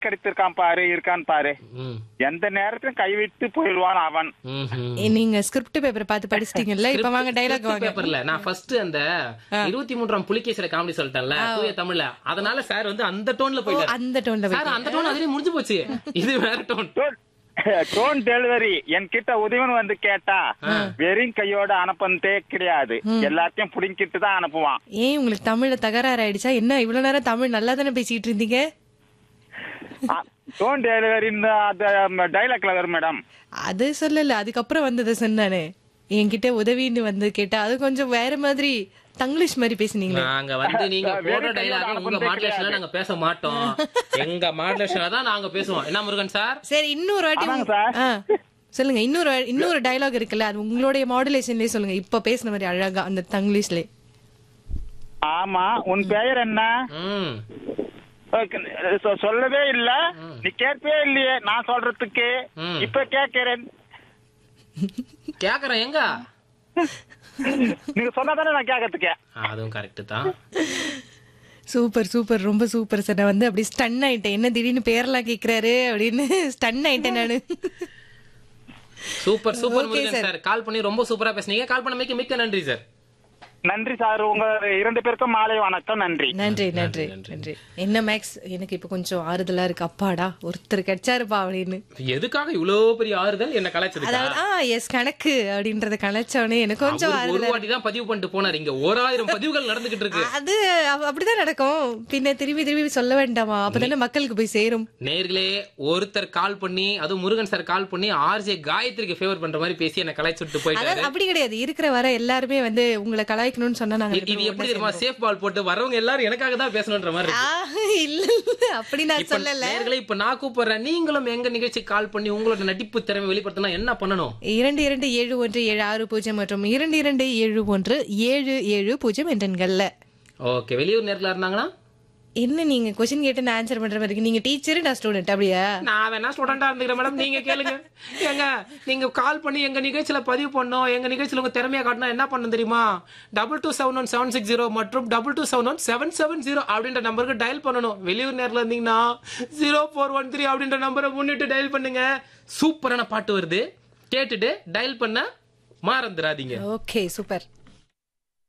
கிடைத்திருக்கான் பாரு இருக்கான் பாரு ம் எந்த நேரத்திலும் கைவிட்டு போயிடுவான் அவன் ம்ஹும். ஏ, நீங்க ஸ்கிரிப்ட் பேப்பர் பார்த்து படிச்சிட்டீங்கல்ல இப்ப வாங்க டைலாக் வாங்க பேப்பர்ல நான் ஃபர்ஸ்ட் அந்த இருபத்தி மூன்றாம் புலிகேசில காமெடி சொல்லிட்டேன்ல தூய தமிழ்ல அதனால சார் வந்து அந்த டோன்ல ஓ, போயிட்டாரு அந்த டோன்ல சார் அந்த டோன் அதுலயே முடிஞ்சு போச்சு இது வேற டோன் டோன் டெலிவரி என்கிட்ட உதவின்னு வந்து கேட்டா வெறும் கையோட அனுப்புனதே கிடையாது எல்லாத்தையும் புடிங்கிட்டு தான் அனுப்புவான் ஏன் உங்களுக்கு தமிழ்ல தகராறு ஆயிடுச்சா என்ன இவ்வளவு நேரம் தமிழ் நல்லா தானே பேசிட்டு இருந்தீங்க டோன் டெலிவரின்னு அந்த டைலாக்ல வரும் மேடம் அது சொல்லல அதுக்கப்புறம் வந்ததை சொன்னானே என்கிட்ட உதவின்னு வந்து கேட்டா அது கொஞ்சம் வேற மாதிரி தங்கிலீஷ் மாதிரி பேசுனீங்களே நாங்க வந்து நீங்க வேற போடுற கையோட டைலாக உங்க அனுப்புனதே மாடுலேஷன்ல நாங்க பேச மாட்டோம் எங்க மாடுலேஷன்ல தான் நாங்க பேசுவோம் என்ன முருகன் சார் சரி இன்னொரு வாட்டி ஆமாங்க உங்க- சார். ஆ, சொல்லுங்க இன்னொரு வா- இன்னொரு டயலாக் இருக்குல்ல அது உங்களுடைய மாடுலேஷன்லயே சொல்லுங்க இப்ப பேசுன மாதிரி அழகா அந்த தங்கிலீஷ்ல ஆமா உன் பெயர் என்ன ம் சொ- சொல்லவே இல்ல நீ கேட்பே இல்லையே நான் சொல்றதுக்கு ம். இப்ப கேட்கிறேன் கேக்குறேன் எங்க நீங்க சொன்னாதானே நான் கேட்கறதுக்கு அதுவும் கரெக்ட் தான் சூப்பர் சூப்பர் ரொம்ப சூப்பர் சார் நான் வந்து அப்படி ஸ்டன் ஆயிட்டேன் என்ன திடீர்னு பேரெல்லாம் கேக்குறாரு அப்படின்னு ஸ்டன் ஆயிட்டேன் நானு super super Okay, Murugan sir. Sir call பண்ணி ரொம்ப சூப்பரா பேசுனீங்க கால் பண்ண மிக்க நன்றி சார் நன்றி சார் உங்க இரண்டு பேருக்கும் மாலை வணக்கம் நன்றி நன்றி நன்றி நன்றி என்ன மேக்ஸ் எனக்கு இப்ப கொஞ்சம் ஆறுதலா இருக்கு அப்பாடா ஒருத்தர் கிடைச்சாருப்பா அப்படின்னு எதுக்காக இவ்வளோ பெரிய ஆறுதல் என்ன கலாச்சதுக்கா அதாவது ஆ எஸ் கணக்கு அப்படின்றத கலைச்சவனே எனக்கு கொஞ்சம் அவரு ஒரு ஆறுதலா வாட்டி தான் பதிவு பண்ணிட்டு போனாரு இங்க ஓராயிரம் பதிவுகள் நடந்துகிட்டு இருக்கு அது அவ- அப்படிதான் நடக்கும் பின்ன திரும்பி திரும்பி சொல்ல வேண்டாமா அப்பதானே மக்களுக்கு போய் சேரும் நேர்களே ஒருத்தர் கால் பண்ணி அதுவும் முருகன் சார் கால் பண்ணி ஆர்ஜே காயத்ரிக்கு ஃபேவர் பண்ற மாதிரி பேசி என்ன கலாய்ச்சுட்டு போயிட்டாரு அதாவது அப்படி கிடையாது இருக்கிற வர எல்லாருமே வந்து உங்களை கலாய்க்கணும்னு சொன்னா நாங்க இது- இது எப்படி தெரியுமா சேஃப் பால் போட்டு வரவங்க எல்லாரும் எனக்காக தான் பேசணுன்ற மாதிரி இருக்கு. ஆ, இல்ல இல்ல அப்படி நான் இப்ப சொல்லல நேயர்களே இப்ப நான் கூப்பிடுறேன் நீங்களும் எங்க நிகழ்ச்சி கால் பண்ணி உங்களோட நடிப்பு திறமை வெளிப்படுத்தினா என்ன பண்ணணும் இரண்டு இரண்டு ஏழு ஒன்று ஏழு ஆறு பூஜ்ஜியம் மற்றும் இரண்டு இரண்டு ஏழு ஒன்று ஏழு ஏழு பூஜ்ஜியம் என்கள்ல ஓகே வெளியூர் நேரத்துல இருந்தாங்கன்னா என்ன நீங்க கொஸ்டின் கேட்டு நான் ஆன்சர் பண்ற மாதிரி நீங்க டீச்சர் நான் ஸ்டூடெண்ட் அப்படியா நான் வேணா ஸ்டூடெண்டா இருந்துக்கிறேன் மேடம் நீங்க கேளுங்க ஏங்க நீங்க கால் பண்ணி எங்க நிகழ்ச்சியில பதிவு பண்ணோம் எங்க நிகழ்ச்சியில உங்க திறமையா காட்டினா என்ன பண்ணணும் தெரியுமா double two seven one seven six zero மற்றும் double two seven one seven seven zero அப்படின்ற நம்பருக்கு டயல் பண்ணணும் வெளியூர் நேரில் இருந்தீங்கன்னா ஜீரோ ஃபோர் ஒன் த்ரீ அப்படின்ற நம்பரை முன்னிட்டு டயல் பண்ணுங்க சூப்பரான பாட்டு வருது கேட்டுட்டு டயல் பண்ண மறந்துடாதீங்க ஓகே சூப்பர்